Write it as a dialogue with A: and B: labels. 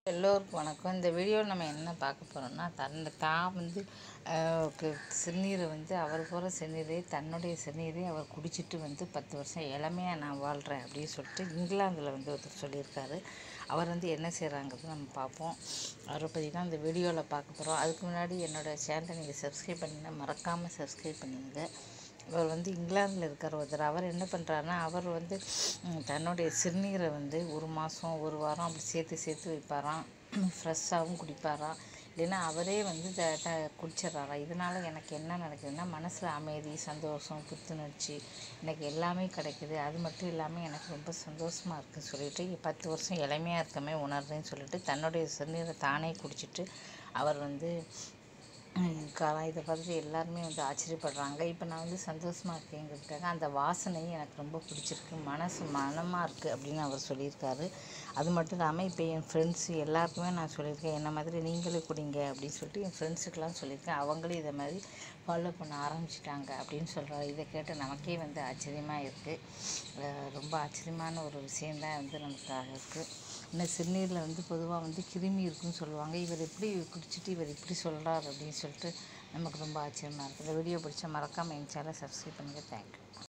A: எல்லோருக்கும் வணக்கம் இந்த வீடியோவில் நம்ம என்ன பார்க்க போகிறோம்னா தன்னை தான் வந்து ஆஹ், கு- சிறுநீரை வந்து அவர் போகிற சிறுநீரை தன்னுடைய சிறுநீரை அவர் குடிச்சிட்டு வந்து பத்து வருஷம் இளமையாக நான் வாழ்கிறேன் அப்படின்னு சொல்லிட்டு இங்கிலாந்தில் வந்து ஒருத்தர் சொல்லியிருக்காரு அவர் வந்து என்ன செய்கிறாங்கிறது நம்ம பார்ப்போம் அவரை பற்றி தான் இந்த வீடியோவில் பார்க்க போகிறோம் அதுக்கு முன்னாடி என்னோடய சேனலை நீங்கள் சப்ஸ்கிரைப் பண்ணிங்கன்னா மறக்காமல் சப்ஸ்கிரைப் பண்ணுங்க அவர் வந்து இங்கிலாந்தில் இருக்கார் ஒருத்தர் அவர் என்ன பண்ணுறாருன்னா அவர் வந்து ம், தன்னுடைய சிறுநீரை வந்து ஒரு மாதம் ஒரு வாரம் அப்படி சேர்த்து சேர்த்து வைப்பாராம் ஃப்ரெஷ்ஷாகவும் குடிப்பாராம் இல்லைன்னா அவரே வந்து த த குடிச்சிட்றாராம் இதனால் எனக்கு என்ன நடக்குதுன்னா மனசில் அமைதி சந்தோஷம் புத்துணர்ச்சி எனக்கு எல்லாமே கிடைக்குது அது மட்டும் இல்லாமல் எனக்கு ரொம்ப சந்தோஷமாக இருக்குன்னு சொல்லிட்டு பத்து வருஷம் இளமையாக இருக்கமே உணர்றேன்னு சொல்லிட்டு தன்னுடைய சிறுநீரை தானே குடிச்சிட்டு அவர் வந்து காலம் இதை பார்த்துட்டு எல்லாருமே வந்து ஆச்சரியப்படுறாங்க இப்போ நான் வந்து சந்தோஷமாக இருக்கேங்கிறதுக்காக அந்த வாசனை எனக்கு ரொம்ப பிடிச்சிருக்கு மனசு மனமாக இருக்குது அப்படின்னு அவர் சொல்லியிருக்காரு அது மட்டும் இல்லாமல் இப்போ என் ஃப்ரெண்ட்ஸு எல்லாருக்குமே நான் சொல்லியிருக்கேன் என்ன மாதிரி நீங்களும் குடிங்க அப்படின்னு சொல்லிட்டு என் ஃப்ரெண்ட்ஸுக்கெலாம் சொல்லியிருக்கேன் அவங்களும் இதை மாதிரி ஃபாலோ பண்ண ஆரம்பிச்சிட்டாங்க அப்படின்னு சொல்கிறாரு இதை கேட்டு நமக்கே வந்து ஆச்சரியமாக இருக்குது ரொம்ப ஆச்சரியமான ஒரு விஷயந்தான் வந்து நமக்கு இருக்குது இன்னும் சிறுநீரில் வந்து பொதுவாக வந்து கிருமி இருக்குன்னு சொல்லுவாங்க இவர் எப்படி குடிச்சிட்டு இவர் இப்படி சொல்கிறார் அப்படின்னு சொல்லிட்டு நமக்கு ரொம்ப ஆச்சரியமாக இருக்குது இந்த வீடியோ பிடிச்சா மறக்காமல் என் சேனலை சப்ஸ்கிரைப் பண்ணுங்கள் தேங்க்யூ